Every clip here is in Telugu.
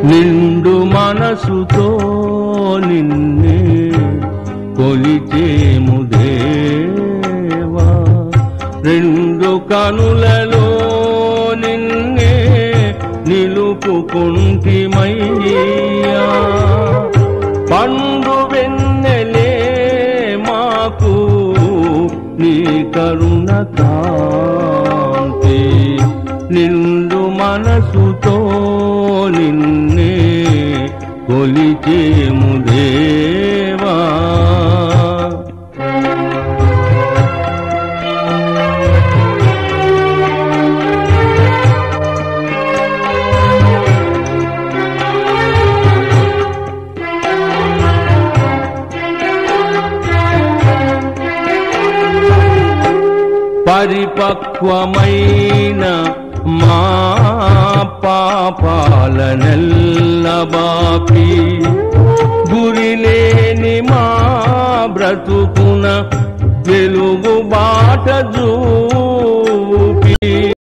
నిండు మనసుతో నిన్నే కొలిచేము దేవా రెండు కనులలో నిన్నే నిలుపుకుంటిమయ్యా పండు వెన్నెలే మాకు నీ కరుణ కాంతి నిండు మనసుతో నిన్నే కొలిచేము దేవా పరిపక్వమైన మా పాపాలనెల్లబాపి గురిలేని మా బ్రతుకున వెలుగు బాట చూపి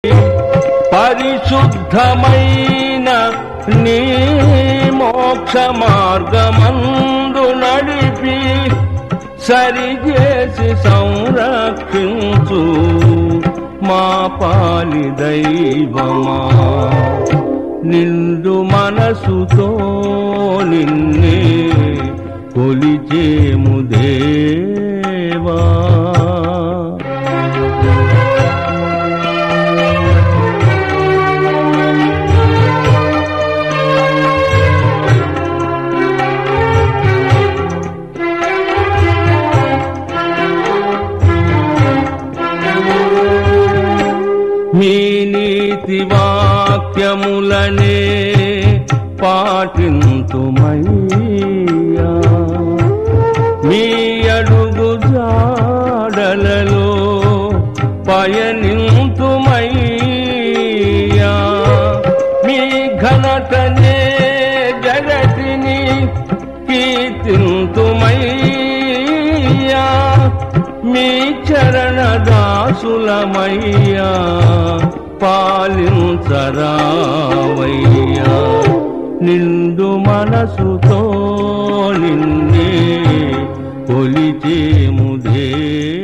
పరిశుద్ధమైన నీ మోక్ష మార్గమందు నడిపి సరిచేసి సంరక్షించు మా పాలి దైవమా నిండు మనసుతో నిన్నే కొలిచేము దేవా మీ నీతి వాక్యములనే పాటింతుమయ్యా మీ అడుగు జాడలలో పయనింతుమయ్యా మీ ఘనతనే జగతిని కీర్తింతుమయ్యా మీ చరణ దాసులమయ్యా పాలించరావయ్యా నిండు మనసుతో నిన్నే కొలిచేము దే